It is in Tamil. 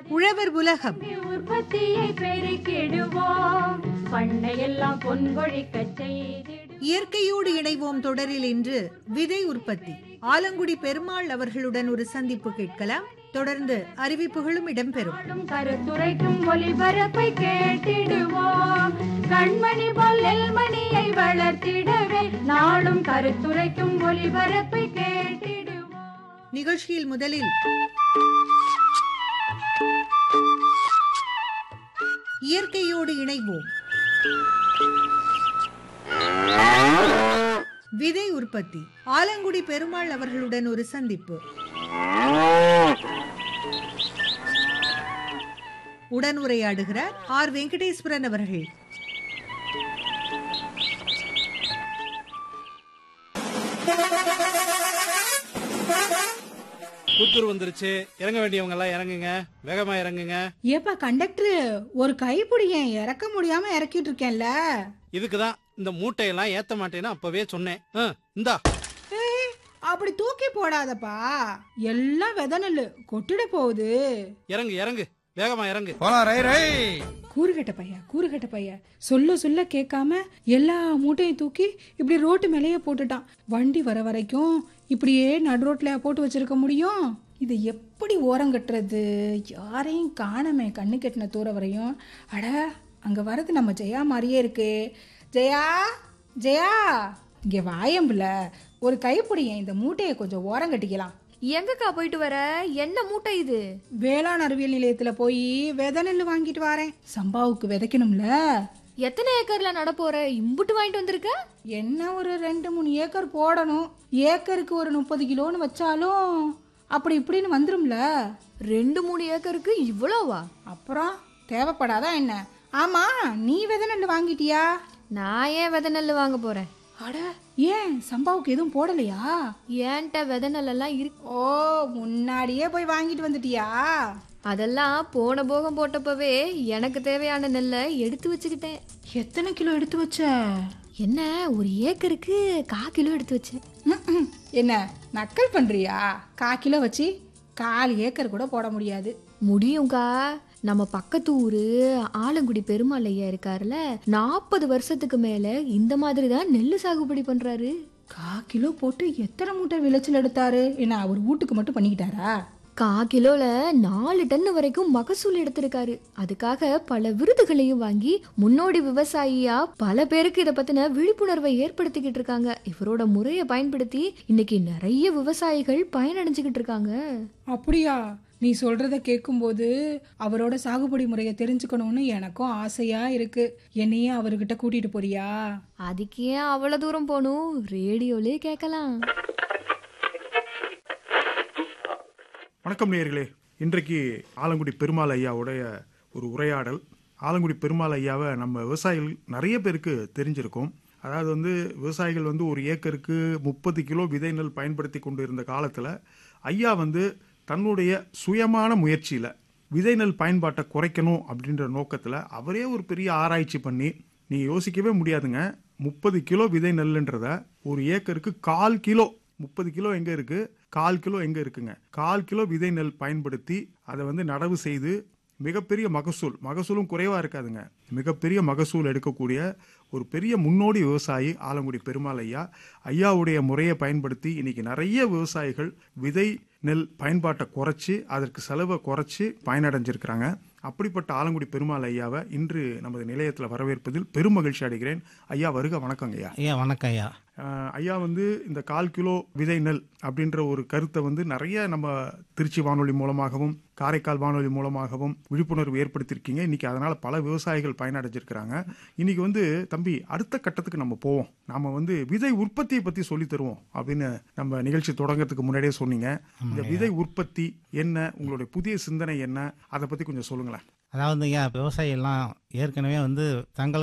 உழவர் உலகம் உற்பத்தியை பெருக்கிடுவோம் பண்ணையெல்லாம் பொன்கொழிக்க செய்திடு இயற்கையோடு இணைவோம் தொடரில் இன்று விதை உற்பத்தி ஆலங்குடி பெருமாள் அவர்களுடன் ஒரு சந்திப்பு கேட்கலாம் தொடர்ந்து அறிவிப்புகளும் இடம்பெறும் நாடும் கருத்துரைக்கும் ஒளிபரப்பை கேட்டிடுவோம் கண்மணி போல் நெல்மணியை வளர்த்திடவே நாளும் கருத்துரைக்கும் ஒளிபரப்பை கேட்டிடுவோம் நிகழ்ச்சியில் முதலில் இயற்கையோடு இணைவோம் விதை உற்பத்தி ஆலங்குடி பெருமாள் அவர்களுடன் ஒரு சந்திப்பு உடன் உரையாடுகிறார் ஆர் வெங்கடேஸ்வரன் அவர்கள் புத்தூர் வந்துருச்சு இறங்க வேண்டியவங்க எல்லாம் இறங்குங்க வேகமா இறங்குங்க ஏப்பா கண்டக்டர் ஒரு கைப்பிடியன் இறக்க முடியாம இறக்கிட்டு இருக்கேன்ல இதுக்குதான் இந்த மூட்டையெல்லாம் ஏத்த மாட்டேன்னு அப்பவே சொன்னேன் ஆ, இந்தா ஏய், அப்படி தூக்கி போடாதப்பா எல்லாம் வித நெல்லு கொட்டிட போகுது இறங்கு இறங்கு வேகமா இறங்கு போலாம் ரை ரை கூறுகட்ட பையா கூறுகட்ட பையா சொல்ல சொல்ல கேட்காம எல்லா மூட்டையும் தூக்கி இப்படி ரோட்டு மேலேயே போட்டுட்டான் வண்டி வர வரைக்கும் இப்படியே நடு ரோட்ல போட்டு வச்சிருக்க முடியும் இதை எப்படி ஓரம் கட்டுறது யாரையும் காணமே கண்ணு கெட்டின தூர வரையும் அட அங்க வரது நம்ம ஜெயா மாதிரியே இருக்கு ஜெயா ஜெயா இங்க வாயம்புல ஒரு கைப்பிடியன் இந்த மூட்டையை கொஞ்சம் ஓரம் கட்டிக்கலாம் எங்கக்கா போயிட்டு வர என்ன மூட்டை இது வேளாண் அறிவியல் நிலையத்துல போய் விதை நெல் வாங்கிட்டு வரேன் சம்பாவுக்கு விதைக்கணும்ல எத்தனை ஏக்கர்ல நட போற இம்புட்டு வாங்கிட்டு வந்திருக்க என்ன ஒரு ரெண்டு மூணு ஏக்கர் போடணும் ஏக்கருக்கு ஒரு முப்பது கிலோன்னு வச்சாலும் அப்படி இப்படின்னு வந்துரும்ல ரெண்டு மூணு ஏக்கருக்கு இவ்வளோவா அப்புறம் தேவைப்படாதா என்ன ஆமா நீ விதை நெல் வாங்கிட்டியா நான் ஏன் விதை நெல் வாங்க போறேன் அட ஏன் சம்பாவுக்கு எதுவும் போடலையா ஏன்ட்ட விதை நெல்லெல்லாம் இருக்கு ஓ முன்னாடியே போய் வாங்கிட்டு வந்துட்டியா அதெல்லாம் போன போகம் போட்டப்பவே எனக்கு தேவையான நெல்லை எடுத்து வச்சுக்கிட்டேன் எத்தனை கிலோ எடுத்து வச்ச என்ன ஒரு ஏக்கருக்கு கா கிலோ எடுத்து வச்சேன் ம்ம். என்ன நக்கல் பண்றியா கா கிலோ வச்சு கால் ஏக்கர் கூட போட முடியாது முடியும்க்கா நம்ம பக்கத்து ஊரு ஆலங்குடி பெருமாள் ஐயா இருக்காருல்ல நாற்பது வருஷத்துக்கு மேல இந்த மாதிரி தான் நெல் சாகுபடி பண்றாரு கா கிலோ போட்டு எத்தனை மூட்டை விளைச்சல் எடுத்தாரு என்ன அவர் வீட்டுக்கு மட்டும் பண்ணிக்கிட்டாரா கா கிலோல நாலு டன் வரைக்கும் மகசூல் எடுத்திருக்காரு அதுக்காக பல விருதுகளையும் வாங்கி முன்னோடி விவசாயியா பல பேருக்கு இத பத்தின விழிப்புணர்வை ஏற்படுத்திக்கிட்டு இருக்காங்க இவரோட முறையை பயன்படுத்தி இன்னைக்கு நிறைய விவசாயிகள் பயனடைஞ்சுக்கிட்டு இருக்காங்க அப்படியா நீ சொல்றத கேட்கும்போது அவரோட சாகுபடி முறையை தெரிஞ்சுக்கணும்னு எனக்கும் ஆசையா இருக்கு என்னையும் அவர்கிட்ட கூட்டிட்டு போறியா அதுக்கு ஏன் அவ்வளவு தூரம் போகணும் ரேடியோலே கேட்கலாம் வணக்கம் நேயர்களே இன்றைக்கு ஆலங்குடி பெருமாள் ஐயாவுடைய ஒரு உரையாடல் ஆலங்குடி பெருமாள் ஐயாவை நம்ம விவசாயிகள் நிறைய பேருக்கு தெரிஞ்சிருக்கும் அதாவது வந்து விவசாயிகள் வந்து ஒரு ஏக்கருக்கு முப்பது கிலோ விதை நெல் பயன்படுத்தி கொண்டு இருந்த காலத்தில் ஐயா வந்து தன்னுடைய சுயமான முயற்சியில் விதை நெல் பயன்பாட்டை குறைக்கணும் அப்படின்ற நோக்கத்தில் அவரே ஒரு பெரிய ஆராய்ச்சி பண்ணி நீங்கள் யோசிக்கவே முடியாதுங்க முப்பது கிலோ விதை நெல்லுன்றத ஒரு ஏக்கருக்கு கால் கிலோ முப்பது கிலோ எங்க இருக்கு கால் கிலோ எங்க இருக்குங்க கால் கிலோ விதை நெல் பயன்படுத்தி அதை வந்து நடவு செய்து மிகப்பெரிய மகசூல் மகசூலும் குறைவா இருக்காதுங்க மிகப்பெரிய மகசூல் எடுக்கக்கூடிய ஒரு பெரிய முன்னோடி விவசாயி ஆலங்குடி பெருமாள் ஐயா ஐயாவுடைய முறையை பயன்படுத்தி இன்னைக்கு நிறைய விவசாயிகள் விதை நெல் பயன்பாட்டை குறைச்சி அதற்கு செலவை குறைச்சி பயனடைஞ்சிருக்கிறாங்க அப்படிப்பட்ட ஆலங்குடி பெருமாள் ஐயாவை இன்று நமது நிலையத்தில் வரவேற்பதில் பெரும் மகிழ்ச்சி அடைகிறேன் ஐயா வருக வணக்கங்க ஐயா ஐயா வணக்கம் ஐயா ஆஹ் ஐயா வந்து இந்த கால் கிலோ விதை நெல் அப்படின்ற ஒரு கருத்தை வந்து நிறைய நம்ம திருச்சி வானொலி மூலமாகவும் காரைக்கால் வானொலி மூலமாகவும் விழிப்புணர்வு ஏற்படுத்தியிருக்கீங்க இன்னைக்கு அதனால பல விவசாயிகள் பயனடைஞ்சிருக்கிறாங்க இன்னைக்கு வந்து தம்பி அடுத்த கட்டத்துக்கு நம்ம போவோம் நாம வந்து விதை உற்பத்தியை பத்தி சொல்லி தருவோம் அப்படின்னு நம்ம நிகழ்ச்சி தொடங்கறதுக்கு முன்னாடியே சொன்னீங்க இந்த விதை உற்பத்தி என்ன உங்களுடைய புதிய சிந்தனை என்ன அதை பத்தி கொஞ்சம் சொல்லுங்களேன் அதாவது ஐயா விவசாயி எல்லாம் ஏற்கனவே வந்து தங்களுக்கு